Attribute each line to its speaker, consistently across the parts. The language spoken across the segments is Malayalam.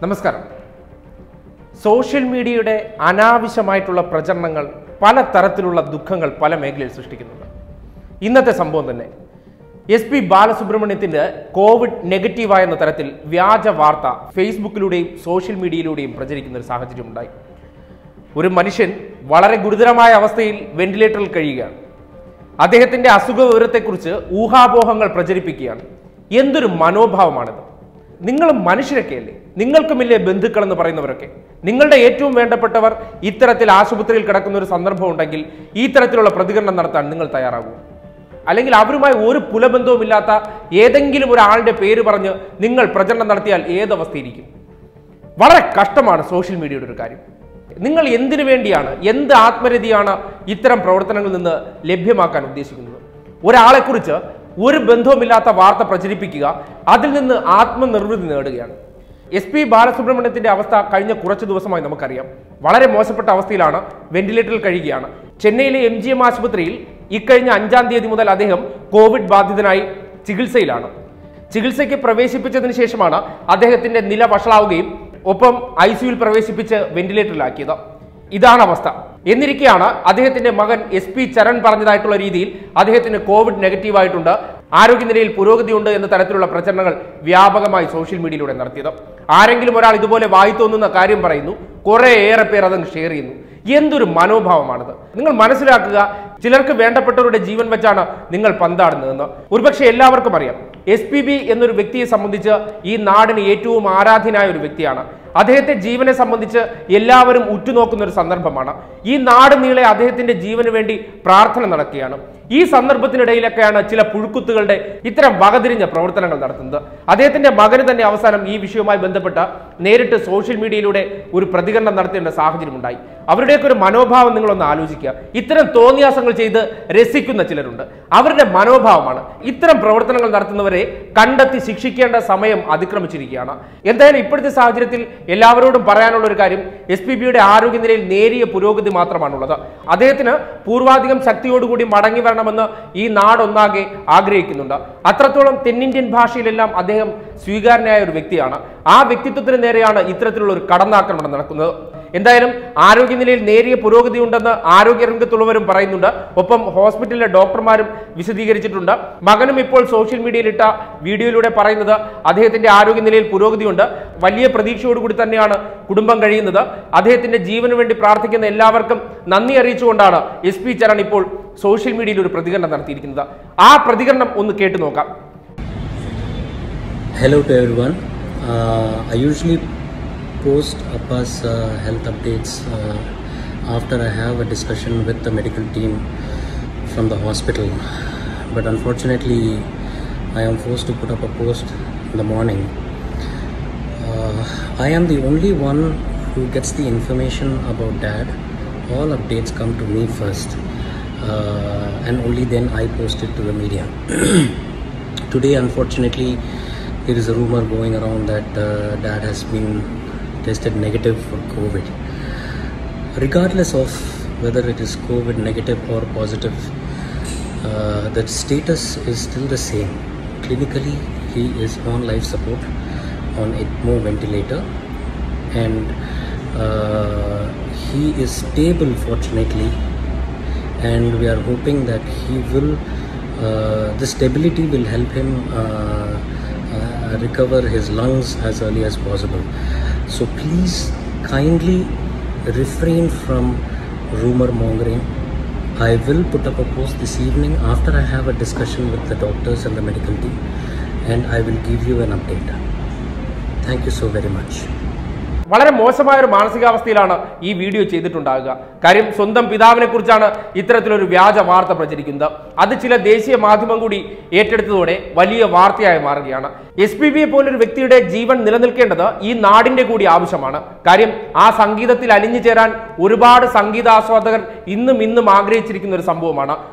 Speaker 1: നമസ്കാരം സോഷ്യൽ മീഡിയയുടെ അനാവശ്യമായിട്ടുള്ള പ്രചരണങ്ങൾ പല തരത്തിലുള്ള ദുഃഖങ്ങൾ പല മേഖലയിൽ സൃഷ്ടിക്കുന്നുണ്ട് ഇന്നത്തെ സംഭവം തന്നെ എസ് പി ബാലസുബ്രഹ്മണ്യത്തിന്റെ കോവിഡ് നെഗറ്റീവായ എന്ന തരത്തിൽ വ്യാജ വാർത്ത ഫേസ്ബുക്കിലൂടെയും സോഷ്യൽ മീഡിയയിലൂടെയും പ്രചരിക്കുന്ന ഒരു സാഹചര്യം ഉണ്ടായി ഒരു മനുഷ്യൻ വളരെ ഗുരുതരമായ അവസ്ഥയിൽ വെന്റിലേറ്ററിൽ കഴിയുകയാണ് അദ്ദേഹത്തിന്റെ അസുഖ വിവരത്തെക്കുറിച്ച് ഊഹാപോഹങ്ങൾ പ്രചരിപ്പിക്കുകയാണ് എന്തൊരു മനോഭാവമാണിത് നിങ്ങൾ മനുഷ്യരൊക്കെയല്ലേ നിങ്ങൾക്കുമില്ലേ ബന്ധുക്കൾ എന്ന് പറയുന്നവരൊക്കെ നിങ്ങളുടെ ഏറ്റവും വേണ്ടപ്പെട്ടവർ ഇത്തരത്തിൽ ആശുപത്രിയിൽ കിടക്കുന്ന ഒരു സന്ദർഭം ഉണ്ടെങ്കിൽ ഈ തരത്തിലുള്ള പ്രതികരണം നടത്താൻ നിങ്ങൾ തയ്യാറാകും അല്ലെങ്കിൽ അവരുമായി ഒരു പുലബന്ധവുമില്ലാത്ത ഏതെങ്കിലും ഒരാളുടെ പേര് പറഞ്ഞ് നിങ്ങൾ പ്രചരണം നടത്തിയാൽ ഏതവസ്ഥയിരിക്കും വളരെ കഷ്ടമാണ് സോഷ്യൽ മീഡിയയുടെ ഒരു കാര്യം നിങ്ങൾ എന്തിനു വേണ്ടിയാണ് എന്ത് ആത്മരതിയാണ് ഇത്തരം പ്രവർത്തനങ്ങളിൽ നിന്ന് ലഭ്യമാക്കാൻ ഉദ്ദേശിക്കുന്നത് ഒരാളെക്കുറിച്ച് ഒരു ബന്ധവുമില്ലാത്ത വാർത്ത പ്രചരിപ്പിക്കുക അതിൽ നിന്ന് ആത്മനിർവൃതി നേടുകയാണ് എസ് പി ബാലസുബ്രഹ്മണ്യത്തിന്റെ അവസ്ഥ കഴിഞ്ഞ കുറച്ച് ദിവസമായി നമുക്കറിയാം വളരെ മോശപ്പെട്ട അവസ്ഥയിലാണ് വെന്റിലേറ്ററിൽ കഴിയുകയാണ് ചെന്നൈയിലെ എം ജി എം ആശുപത്രിയിൽ ഇക്കഴിഞ്ഞ അഞ്ചാം തീയതി മുതൽ അദ്ദേഹം കോവിഡ് ബാധിതനായി ചികിത്സയിലാണ് ചികിത്സയ്ക്ക് പ്രവേശിപ്പിച്ചതിന് ശേഷമാണ് അദ്ദേഹത്തിന്റെ നില വഷളാവുകയും ഒപ്പം ഐ സിയുയിൽ പ്രവേശിപ്പിച്ച് വെന്റിലേറ്ററിലാക്കിയത് ഇതാണ് അവസ്ഥ എന്നിരിക്കെയാണ് അദ്ദേഹത്തിന്റെ മകൻ എസ് പി ചരൺ പറഞ്ഞതായിട്ടുള്ള രീതിയിൽ അദ്ദേഹത്തിന് കോവിഡ് നെഗറ്റീവ് ആയിട്ടുണ്ട് ആരോഗ്യനിലയിൽ പുരോഗതിയുണ്ട് എന്ന തരത്തിലുള്ള പ്രചരണങ്ങൾ വ്യാപകമായി സോഷ്യൽ മീഡിയയിലൂടെ നടത്തിയത് ആരെങ്കിലും ഒരാൾ ഇതുപോലെ വായി തോന്നുന്ന കാര്യം പറയുന്നു കുറെ ഏറെ പേർ അതങ്ങ് ഷെയർ ചെയ്യുന്നു എന്തൊരു മനോഭാവമാണിത് നിങ്ങൾ മനസ്സിലാക്കുക ചിലർക്ക് വേണ്ടപ്പെട്ടവരുടെ ജീവൻ വെച്ചാണ് നിങ്ങൾ പന്താടുന്നതെന്ന് ഒരുപക്ഷെ എല്ലാവർക്കും അറിയാം എസ് പി ബി എന്നൊരു വ്യക്തിയെ സംബന്ധിച്ച് ഈ നാടിന് ഏറ്റവും ആരാധ്യനായ ഒരു വ്യക്തിയാണ് അദ്ദേഹത്തെ ജീവനെ സംബന്ധിച്ച് എല്ലാവരും ഉറ്റുനോക്കുന്ന ഒരു സന്ദർഭമാണ് ഈ നാട് നീളെ അദ്ദേഹത്തിന്റെ ജീവന് വേണ്ടി പ്രാർത്ഥന നടക്കുകയാണ് ഈ സന്ദർഭത്തിനിടയിലൊക്കെയാണ് ചില പുഴുക്കുത്തുകളുടെ ഇത്തരം വകതിരിഞ്ഞ പ്രവർത്തനങ്ങൾ നടത്തുന്നത് അദ്ദേഹത്തിന്റെ മകന് തന്നെ അവസാനം ഈ വിഷയവുമായി ബന്ധപ്പെട്ട് നേരിട്ട് സോഷ്യൽ മീഡിയയിലൂടെ ഒരു പ്രതികരണം നടത്തേണ്ട സാഹചര്യം ഉണ്ടായി അവരുടെയൊക്കെ ഒരു മനോഭാവം നിങ്ങളൊന്ന് ആലോചിക്കുക ഇത്തരം തോന്നിയാസങ്ങൾ ചെയ്ത് രസിക്കുന്ന ചിലരുണ്ട് അവരുടെ മനോഭാവമാണ് ഇത്തരം പ്രവർത്തനങ്ങൾ നടത്തുന്നവരെ കണ്ടെത്തി ശിക്ഷിക്കേണ്ട സമയം അതിക്രമിച്ചിരിക്കുകയാണ് എന്തായാലും ഇപ്പോഴത്തെ സാഹചര്യത്തിൽ എല്ലാവരോടും പറയാനുള്ള ഒരു കാര്യം എസ് പി ബിയുടെ ആരോഗ്യനിലയിൽ നേരിയ പുരോഗതി മാത്രമാണുള്ളത് അദ്ദേഹത്തിന് പൂർവാധികം ശക്തിയോടുകൂടി മടങ്ങി വരണമെന്ന് ഈ നാടൊന്നാകെ ആഗ്രഹിക്കുന്നുണ്ട് അത്രത്തോളം തെന്നിന്ത്യൻ ഭാഷയിലെല്ലാം അദ്ദേഹം സ്വീകാര്യനായ ഒരു വ്യക്തിയാണ് ആ വ്യക്തിത്വത്തിന് നേരെയാണ് ഇത്തരത്തിലുള്ള ഒരു കടന്നാക്രമണം നടക്കുന്നത് എന്തായാലും ആരോഗ്യനിലയിൽ നേരിയ പുരോഗതി ഉണ്ടെന്ന് ആരോഗ്യരംഗത്തുള്ളവരും പറയുന്നുണ്ട് ഒപ്പം ഹോസ്പിറ്റലിലെ ഡോക്ടർമാരും വിശദീകരിച്ചിട്ടുണ്ട് മകനും ഇപ്പോൾ സോഷ്യൽ മീഡിയയിൽ ഇട്ട വീഡിയോയിലൂടെ പറയുന്നത് അദ്ദേഹത്തിന്റെ ആരോഗ്യനിലയിൽ പുരോഗതിയുണ്ട് വലിയ പ്രതീക്ഷയോടുകൂടി തന്നെയാണ് കുടുംബം കഴിയുന്നത് അദ്ദേഹത്തിന്റെ ജീവന് വേണ്ടി പ്രാർത്ഥിക്കുന്ന എല്ലാവർക്കും നന്ദി അറിയിച്ചുകൊണ്ടാണ് എസ് പി ചരൺ ഇപ്പോൾ സോഷ്യൽ മീഡിയയിൽ ഒരു പ്രതികരണം നടത്തിയിരിക്കുന്നത് ആ പ്രതികരണം ഒന്ന് കേട്ടു നോക്കാം
Speaker 2: Hello to everyone. Uh, I usually post Appa's uh, health updates uh, after I have a discussion with the medical team from the hospital. But unfortunately, I am forced to put up a post in the morning. Uh, I am the only one who gets the information about dad. All updates come to me first, uh, and only then I post it to the media. Today, unfortunately, there is a rumor going around that uh, dad has been tested negative for COVID. Regardless of whether it is COVID negative or positive, uh, the status is still the same. Clinically, he is on life support on ECMO ventilator, and uh, he is stable, fortunately and we are hoping that he will uh, the stability will help him uh, uh, recover his lungs as early as possible so please kindly refrain from rumor mongering i will put up a post this evening after i have a discussion with the doctors and the medical team and i will give you an update thank you so very much
Speaker 1: വളരെ മോശമായ ഒരു മാനസികാവസ്ഥയിലാണ് ഈ വീഡിയോ ചെയ്തിട്ടുണ്ടാകുക കാര്യം സ്വന്തം പിതാവിനെ കുറിച്ചാണ് ഇത്തരത്തിലൊരു വ്യാജ വാർത്ത പ്രചരിക്കുന്നത് അത് ചില ദേശീയ മാധ്യമം കൂടി ഏറ്റെടുത്തതോടെ വലിയ വാർത്തയായി മാറുകയാണ് എസ് പി ബിയെ പോലൊരു വ്യക്തിയുടെ ജീവൻ നിലനിൽക്കേണ്ടത് ഈ നാടിന്റെ കൂടി ആവശ്യമാണ് കാര്യം ആ സംഗീതത്തിൽ അലിഞ്ഞു ചേരാൻ ഒരുപാട് സംഗീതാസ്വാദകർ ഇന്നും ഇന്നും ആഗ്രഹിച്ചിരിക്കുന്ന ഒരു സംഭവമാണ്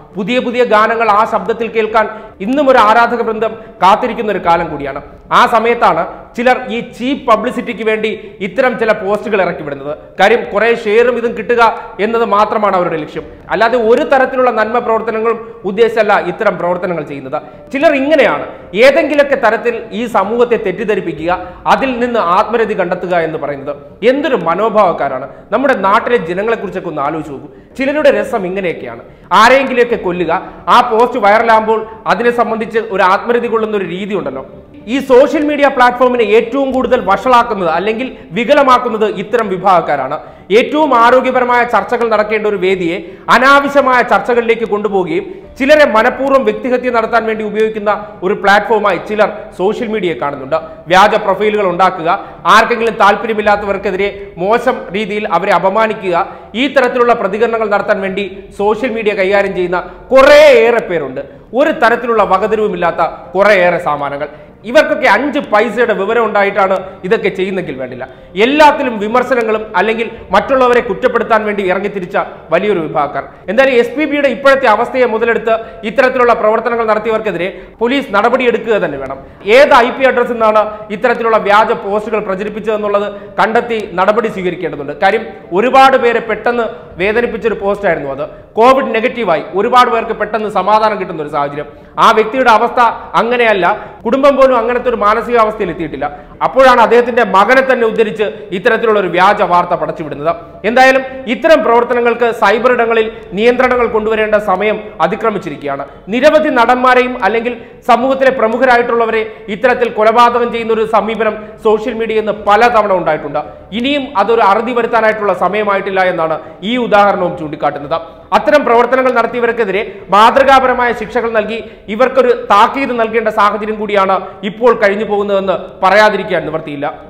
Speaker 1: പുതിയ പുതിയ ഗാനങ്ങൾ ആ ശബ്ദത്തിൽ കേൾക്കാൻ ഇന്നും ഒരു ആരാധക വൃന്ദം കാത്തിരിക്കുന്ന ഒരു കാലം കൂടിയാണ് ആ സമയത്താണ് ചിലർ ഈ ചീപ്പ് പബ്ലിസിറ്റിക്ക് വേണ്ടി ഇത്തരം ചില പോസ്റ്റുകൾ ഇറക്കി വിടുന്നത് കാര്യം കുറെ ഷെയറും ഇതും കിട്ടുക എന്നത് മാത്രമാണ് അവരുടെ ലക്ഷ്യം അല്ലാതെ ഒരു തരത്തിലുള്ള നന്മ പ്രവർത്തനങ്ങളും ഉദ്ദേശിച്ചല്ല ഇത്തരം പ്രവർത്തനങ്ങൾ ചെയ്യുന്നത് ചിലർ ഇങ്ങനെയാണ് ഏതെങ്കിലുമൊക്കെ തരത്തിൽ ഈ സമൂഹത്തെ തെറ്റിദ്ധരിപ്പിക്കുക അതിൽ നിന്ന് ആത്മരതി കണ്ടെത്തുക എന്ന് പറയുന്നത് എന്തൊരു മനോഭാവക്കാരാണ് നമ്മുടെ നാട്ടിലെ ജനങ്ങളെ കുറിച്ചൊക്കെ ഒന്ന് ആലോചിച്ച് നോക്കൂ ചിലരുടെ രസം ഇങ്ങനെയൊക്കെയാണ് ആരെങ്കിലുമൊക്കെ കൊല്ലുക ആ പോസ്റ്റ് വൈറലാകുമ്പോൾ അതിനെ സംബന്ധിച്ച് ഒരു ആത്മരതി കൊള്ളുന്ന ഒരു രീതി ഉണ്ടല്ലോ ഈ സോഷ്യൽ മീഡിയ പ്ലാറ്റ്ഫോമിനെ ഏറ്റവും കൂടുതൽ വഷളാക്കുന്നത് അല്ലെങ്കിൽ വികലമാക്കുന്നത് ഇത്തരം വിഭാഗക്കാരാണ് ഏറ്റവും ആരോഗ്യപരമായ ചർച്ചകൾ നടക്കേണ്ട ഒരു വേദിയെ അനാവശ്യമായ ചർച്ചകളിലേക്ക് കൊണ്ടുപോവുകയും ചിലരെ മനഃപൂർവ്വം വ്യക്തിഹത്യ നടത്താൻ വേണ്ടി ഉപയോഗിക്കുന്ന ഒരു പ്ലാറ്റ്ഫോമായി ചിലർ സോഷ്യൽ മീഡിയയെ കാണുന്നുണ്ട് വ്യാജ പ്രൊഫൈലുകൾ ഉണ്ടാക്കുക ആർക്കെങ്കിലും താല്പര്യമില്ലാത്തവർക്കെതിരെ മോശം രീതിയിൽ അവരെ അപമാനിക്കുക ഈ തരത്തിലുള്ള പ്രതികരണങ്ങൾ നടത്താൻ വേണ്ടി സോഷ്യൽ മീഡിയ കൈകാര്യം ചെയ്യുന്ന കുറേയേറെ പേരുണ്ട് ഒരു തരത്തിലുള്ള വകതിരിവുമില്ലാത്ത കുറേയേറെ സാമാനങ്ങൾ ഇവർക്കൊക്കെ അഞ്ച് പൈസയുടെ വിവരം ഉണ്ടായിട്ടാണ് ഇതൊക്കെ ചെയ്യുന്നെങ്കിൽ വേണ്ടില്ല എല്ലാത്തിലും വിമർശനങ്ങളും അല്ലെങ്കിൽ മറ്റുള്ളവരെ കുറ്റപ്പെടുത്താൻ വേണ്ടി ഇറങ്ങിത്തിരിച്ച വലിയൊരു വിഭാഗക്കാർ എന്തായാലും എസ് പി ബിയുടെ ഇപ്പോഴത്തെ അവസ്ഥയെ മുതലെടുത്ത് ഇത്തരത്തിലുള്ള പ്രവർത്തനങ്ങൾ നടത്തിയവർക്കെതിരെ പോലീസ് നടപടിയെടുക്കുക തന്നെ വേണം ഏത് ഐ പി അഡ്രസ്സിൽ നിന്നാണ് ഇത്തരത്തിലുള്ള വ്യാജ പോസ്റ്റുകൾ പ്രചരിപ്പിച്ചതെന്നുള്ളത് കണ്ടെത്തി നടപടി സ്വീകരിക്കേണ്ടതുണ്ട് കാര്യം ഒരുപാട് പേരെ പെട്ടെന്ന് വേദനിപ്പിച്ചൊരു പോസ്റ്റായിരുന്നു അത് കോവിഡ് നെഗറ്റീവായി ഒരുപാട് പേർക്ക് പെട്ടെന്ന് സമാധാനം കിട്ടുന്ന ഒരു സാഹചര്യം ആ വ്യക്തിയുടെ അവസ്ഥ അങ്ങനെയല്ല കുടുംബം പോലും അങ്ങനത്തെ ഒരു മാനസികാവസ്ഥയിൽ എത്തിയിട്ടില്ല അപ്പോഴാണ് അദ്ദേഹത്തിന്റെ മകനെ തന്നെ ഉദ്ധരിച്ച് ഇത്തരത്തിലുള്ള ഒരു വ്യാജ വാർത്ത പടച്ചുവിടുന്നത് എന്തായാലും ഇത്തരം പ്രവർത്തനങ്ങൾക്ക് സൈബർ ഇടങ്ങളിൽ നിയന്ത്രണങ്ങൾ കൊണ്ടുവരേണ്ട സമയം അതിക്രമിച്ചിരിക്കുകയാണ് നിരവധി നടന്മാരെയും അല്ലെങ്കിൽ സമൂഹത്തിലെ പ്രമുഖരായിട്ടുള്ളവരെ ഇത്തരത്തിൽ കൊലപാതകം ചെയ്യുന്ന ഒരു സമീപനം സോഷ്യൽ മീഡിയയിൽ നിന്ന് പലതവണ ഉണ്ടായിട്ടുണ്ട് ഇനിയും അതൊരു അറുതി വരുത്താനായിട്ടുള്ള സമയമായിട്ടില്ല എന്നാണ് ഈ ഉദാഹരണവും ചൂണ്ടിക്കാട്ടുന്നത് അത്തരം പ്രവർത്തനങ്ങൾ നടത്തിയവർക്കെതിരെ മാതൃകാപരമായ ശിക്ഷകൾ നൽകി ഇവർക്കൊരു താക്കീത് നൽകേണ്ട സാഹചര്യം കൂടിയാണ് ഇപ്പോൾ കഴിഞ്ഞു പോകുന്നതെന്ന് പറയാതിരിക്കാൻ നിവർത്തിയില്ല